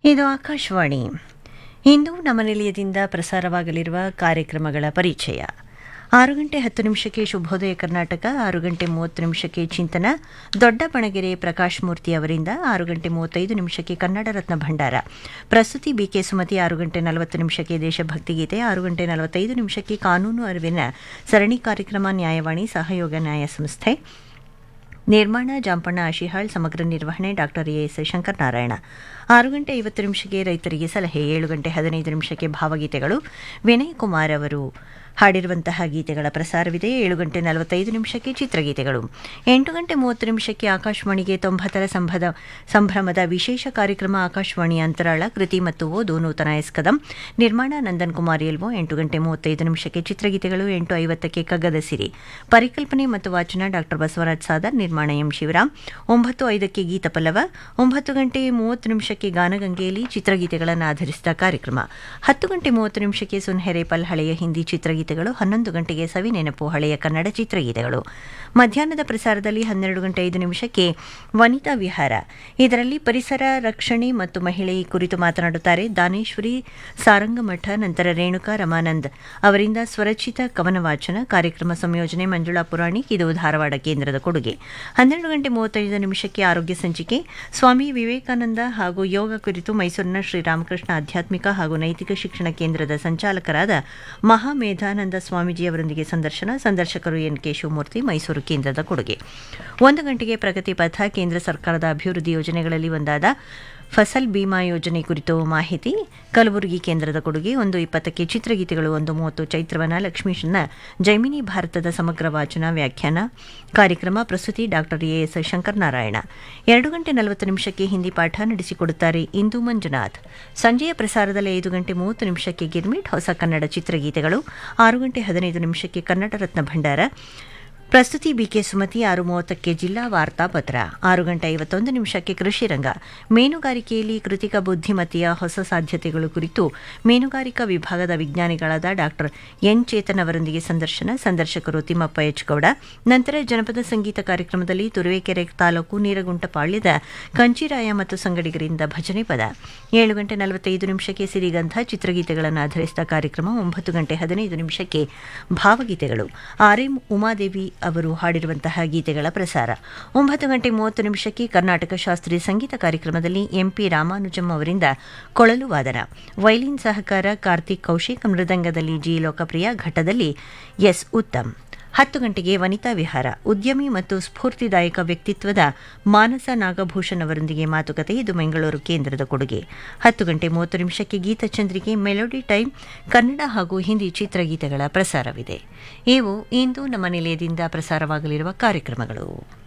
ಇದು ಆಕಾಶವಾಣಿ ಇಂದು ನಮ್ಮ ನಿಲಯದಿಂದ ಪ್ರಸಾರವಾಗಲಿರುವ ಕಾರ್ಯಕ್ರಮಗಳ ಪರಿಚಯ ಆರು ಗಂಟೆ ಹತ್ತು ನಿಮಿಷಕ್ಕೆ ಶುಭೋದಯ ಕರ್ನಾಟಕ ಆರು ಗಂಟೆ ಮೂವತ್ತು ನಿಮಿಷಕ್ಕೆ ಚಿಂತನ ದೊಡ್ಡ ಬಣಗೆರೆ ಪ್ರಕಾಶ್ ಮೂರ್ತಿ ಅವರಿಂದ ಆರು ಗಂಟೆ ಮೂವತ್ತೈದು ನಿಮಿಷಕ್ಕೆ ಕನ್ನಡ ರತ್ನ ಭಂಡಾರ ಪ್ರಸ್ತುತಿ ಬಿಕೆ ಸುಮತಿ ಆರು ಗಂಟೆ ನಲವತ್ತು ನಿಮಿಷಕ್ಕೆ ದೇಶಭಕ್ತಿ ಗೀತೆ ಆರು ಗಂಟೆ ನಲವತ್ತೈದು ನಿಮಿಷಕ್ಕೆ ಕಾನೂನು ಅರಿವಿನ ಸರಣಿ ಕಾರ್ಯಕ್ರಮ ನ್ಯಾಯವಾಣಿ ಸಹಯೋಗ ನ್ಯಾಯ ಸಂಸ್ಥೆ ನಿರ್ಮಾಣ ಜಾಂಪಣ್ಣ ಆಶಿಹಾಳ್ ಸಮಗ್ರ ನಿರ್ವಹಣೆ ಡಾಕ್ಟರ್ ಎಸ್ ಶಂಕರನಾರಾಯಣ ಆರು ಗಂಟೆ ಐವತ್ತು ನಿಮಿಷಕ್ಕೆ ರೈತರಿಗೆ ಸಲಹೆ ಏಳು ಗಂಟೆ ಹದಿನೈದು ನಿಮಿಷಕ್ಕೆ ಭಾವಗೀತೆಗಳು ವಿನಯ್ ಕುಮಾರ್ ಅವರು ಹಾಡಿರುವಂತಹ ಗೀತೆಗಳ ಪ್ರಸಾರವಿದೆ ಏಳು ಗಂಟೆ ನಲವತ್ತೈದು ನಿಮಿಷಕ್ಕೆ ಚಿತ್ರಗೀತೆಗಳು ಎಂಟು ಗಂಟೆ ಮೂವತ್ತು ನಿಮಿಷಕ್ಕೆ ಆಕಾಶವಾಣಿಗೆ ತೊಂಬತ್ತರ ಸಂಭದ ಸಂಭ್ರಮದ ವಿಶೇಷ ಕಾರ್ಯಕ್ರಮ ಆಕಾಶವಾಣಿ ಅಂತರಾಳ ಕೃತಿ ಮತ್ತು ಓದು ನೂತನ ಎಸ್ಕದಂ ನಿರ್ಮಾಣ ನಂದನ್ ಕುಮಾರ್ ಎಲ್ವೋ ಎಂಟು ಗಂಟೆ ಮೂವತ್ತೈದು ನಿಮಿಷಕ್ಕೆ ಚಿತ್ರಗೀತೆಗಳು ಎಂಟು ಐವತ್ತಕ್ಕೆ ಕಗ್ಗದ ಸಿರಿ ಪರಿಕಲ್ಪನೆ ಮತ್ತು ವಾಚನ ಡಾಕ್ಟರ್ ಬಸವರಾಜ್ ಸಾದರ್ ನಿರ್ಮಾಣ ಎಂ ಶಿವರಾಮ್ ಒಂಬತ್ತು ಐದಕ್ಕೆ ಗೀತ ಪಲ್ಲವ ಒಂಬತ್ತು ಗಂಟೆ ಮೂವತ್ತು ನಿಮಿಷಕ್ಕೆ ಗಾನಗಂಗೆಯಲ್ಲಿ ಚಿತ್ರಗೀತೆಗಳನ್ನು ಆಧರಿಸಿದ ಕಾರ್ಯಕ್ರಮ ಹತ್ತು ಗಂಟೆ ಮೂವತ್ತು ನಿಮಿಷಕ್ಕೆ ಸುನ್ಹೆರೇಪಲ್ ಹಳೆಯ ಹಿಂದಿ ಚಿತ್ರಗೀತೆಗಳು ಹನ್ನೊಂದು ಗಂಟೆಗೆ ಸವಿ ನೆನಪು ಹಳೆಯ ಕನ್ನಡ ಚಿತ್ರಗೀತೆಗಳು ಮಧ್ಯಾಹ್ನದ ಪ್ರಸಾರದಲ್ಲಿ ಹನ್ನೆರಡು ಗಂಟೆ ಐದು ನಿಮಿಷಕ್ಕೆ ವನಿತಾ ವಿಹಾರ ಇದರಲ್ಲಿ ಪರಿಸರ ರಕ್ಷಣೆ ಮತ್ತು ಮಹಿಳೆ ಈ ಕುರಿತು ಮಾತನಾಡುತ್ತಾರೆ ದಾನೇಶ್ವರಿ ಸಾರಂಗಮಠ ನಂತರ ರೇಣುಕಾ ರಮಾನಂದ್ ಅವರಿಂದ ಸ್ವರಚಿತ ಕವನ ವಾಚನ ಕಾರ್ಯಕ್ರಮ ಸಂಯೋಜನೆ ಮಂಜುಳಾ ಪುರಾಣಿಕ್ ಇದು ಧಾರವಾಡ ಕೇಂದ್ರದ ಕೊಡುಗೆ ಹನ್ನೆರಡು ಗಂಟೆ ಮೂವತ್ತೈದು ನಿಮಿಷಕ್ಕೆ ಆರೋಗ್ಯ ಸಂಚಿಕೆ ಸ್ವಾಮಿ ವಿವೇಕಾನಂದ ಹಾಗೂ ಯೋಗ ಕುರಿತು ಮೈಸೂರಿನ ಶ್ರೀರಾಮಕೃಷ್ಣ ಆಧ್ಯಾತ್ಮಿಕ ಹಾಗೂ ನೈತಿಕ ಶಿಕ್ಷಣ ಕೇಂದ್ರದ ಸಂಚಾಲಕರಾದ ಮಹಾಮೇಧಾನಂದ ಸ್ವಾಮೀಜಿಯವರೊಂದಿಗೆ ಸಂದರ್ಶನ ಸಂದರ್ಶಕರು ಎನ್ ಕೆ ಶಿವಮೂರ್ತಿ ಮೈಸೂರು ಕೇಂದ್ರದ ಕೊಡುಗೆ ಒಂದು ಗಂಟೆಗೆ ಪ್ರಗತಿ ಪಥ ಕೇಂದ್ರ ಸರ್ಕಾರದ ಅಭಿವೃದ್ಧಿ ಯೋಜನೆಗಳಲ್ಲಿ ಒಂದಾದ ಫಸಲ್ ಬಿಮಾ ಯೋಜನೆ ಕುರಿತು ಮಾಹಿತಿ ಕಲಬುರಗಿ ಕೇಂದ್ರದ ಕೊಡುಗೆ ಒಂದು ಇಪ್ಪತ್ತಕ್ಕೆ ಚಿತ್ರಗೀತೆಗಳು ಒಂದು ಮೂವತ್ತು ಚೈತ್ರವನ ಲಕ್ಷ್ಮೀಶನ ಜೈಮಿನಿ ಭಾರತದ ಸಮಗ್ರ ವಾಚನ ವ್ಯಾಖ್ಯಾನ ಕಾರ್ಯಕ್ರಮ ಪ್ರಸ್ತುತಿ ಡಾಕ್ಟರ್ ಎಎಸ್ ಶಂಕರನಾರಾಯಣ ಎರಡು ಗಂಟೆ ನಲವತ್ತು ನಿಮಿಷಕ್ಕೆ ಹಿಂದಿ ಪಾಠ ನಡೆಸಿಕೊಡುತ್ತಾರೆ ಇಂದು ಮಂಜುನಾಥ್ ಸಂಜೆಯ ಪ್ರಸಾರದಲ್ಲಿ ಐದು ಗಂಟೆ ಮೂವತ್ತು ನಿಮಿಷಕ್ಕೆ ಗಿರ್ಮಿಟ್ ಹೊಸ ಕನ್ನಡ ಚಿತ್ರಗೀತೆಗಳು ಆರು ಗಂಟೆ ಹದಿನೈದು ನಿಮಿಷಕ್ಕೆ ಕನ್ನಡ ರತ್ನ ಭಂಡಾರ ಪ್ರಸ್ತುತಿ ಬಿಕೆ ಸುಮತಿ ಆರು ಮೂವತ್ತಕ್ಕೆ ಜಿಲ್ಲಾ ವಾರ್ತಾ ಪತ್ರ ಆರು ಗಂಟೆ ಐವತ್ತೊಂದು ನಿಮಿಷಕ್ಕೆ ಕೃಷಿ ರಂಗ ಮೀನುಗಾರಿಕೆಯಲ್ಲಿ ಕೃತಿಕ ಬುದ್ಧಿಮತ್ತೆಯ ಹೊಸ ಸಾಧ್ಯತೆಗಳು ಕುರಿತು ಮೀನುಗಾರಿಕಾ ವಿಭಾಗದ ವಿಜ್ಞಾನಿಗಳಾದ ಡಾಕ್ಟರ್ ಎನ್ ಚೇತನ್ ಅವರೊಂದಿಗೆ ಸಂದರ್ಶನ ಸಂದರ್ಶಕರು ತಿಮ್ಮಪ್ಪ ಎಚ್ ಗೌಡ ನಂತರ ಜನಪದ ಸಂಗೀತ ಕಾರ್ಯಕ್ರಮದಲ್ಲಿ ತುರುವೇಕೆರೆ ತಾಲೂಕು ನೀರಗುಂಟಪಾಳ್ಯದ ಕಂಚಿರಾಯ ಮತ್ತು ಸಂಗಡಿಗರಿಂದ ಭಜನೆ ಪದ ಏಳು ಗಂಟೆ ನಲವತ್ತೈದು ನಿಮಿಷಕ್ಕೆ ಸಿರಿಗಂಧ ಚಿತ್ರಗೀತೆಗಳನ್ನು ಆಧರಿಸಿದ ಕಾರ್ಯಕ್ರಮ ಒಂಬತ್ತು ಗಂಟೆ ಹದಿನೈದು ನಿಮಿಷಕ್ಕೆ ಭಾವಗೀತೆಗಳು ಆರ್ಎಂ ಉಮಾದೇವಿ ಅವರು ಹಾಡಿರುವಂತಹ ಗೀತೆಗಳ ಪ್ರಸಾರ ಒಂಬತ್ತು ಗಂಟೆ ಮೂವತ್ತು ನಿಮಿಷಕ್ಕೆ ಕರ್ನಾಟಕ ಶಾಸ್ತ್ರೀಯ ಸಂಗೀತ ಕಾರ್ಯಕ್ರಮದಲ್ಲಿ ಎಂಪಿ ರಾಮಾನುಜಂ ಅವರಿಂದ ಕೊಳಲು ವಾದನ ವೈಲಿನ್ ಸಹಕಾರ ಕಾರ್ತಿಕ್ ಕೌಶಿಕ್ ಮೃದಂಗದಲ್ಲಿ ಜಿ ಲೋಕಪ್ರಿಯ ಘಟ್ಟದಲ್ಲಿ ಎಸ್ ಉತ್ತಮ್ ಹತ್ತು ಗಂಟೆಗೆ ವನಿತಾ ವಿಹಾರ ಉದ್ಯಮಿ ಮತ್ತು ಸ್ಫೂರ್ತಿದಾಯಕ ವ್ಯಕ್ತಿತ್ವದ ಮಾನಸ ನಾಗಭೂಷಣ್ ಅವರೊಂದಿಗೆ ಮಾತುಕತೆ ಇದು ಬೆಂಗಳೂರು ಕೇಂದ್ರದ ಕೊಡುಗೆ ಹತ್ತು ಗಂಟೆ ಮೂವತ್ತು ನಿಮಿಷಕ್ಕೆ ಗೀತಚಂದ್ರಿಕೆ ಮೆಲೋಡಿ ಟೈಮ್ ಕನ್ನಡ ಹಾಗೂ ಹಿಂದಿ ಚಿತ್ರಗೀತೆಗಳ ಪ್ರಸಾರವಿದೆ ಇವು ಇಂದು ನಮ್ಮ ನಿಲಯದಿಂದ ಪ್ರಸಾರವಾಗಲಿರುವ ಕಾರ್ಯಕ್ರಮಗಳು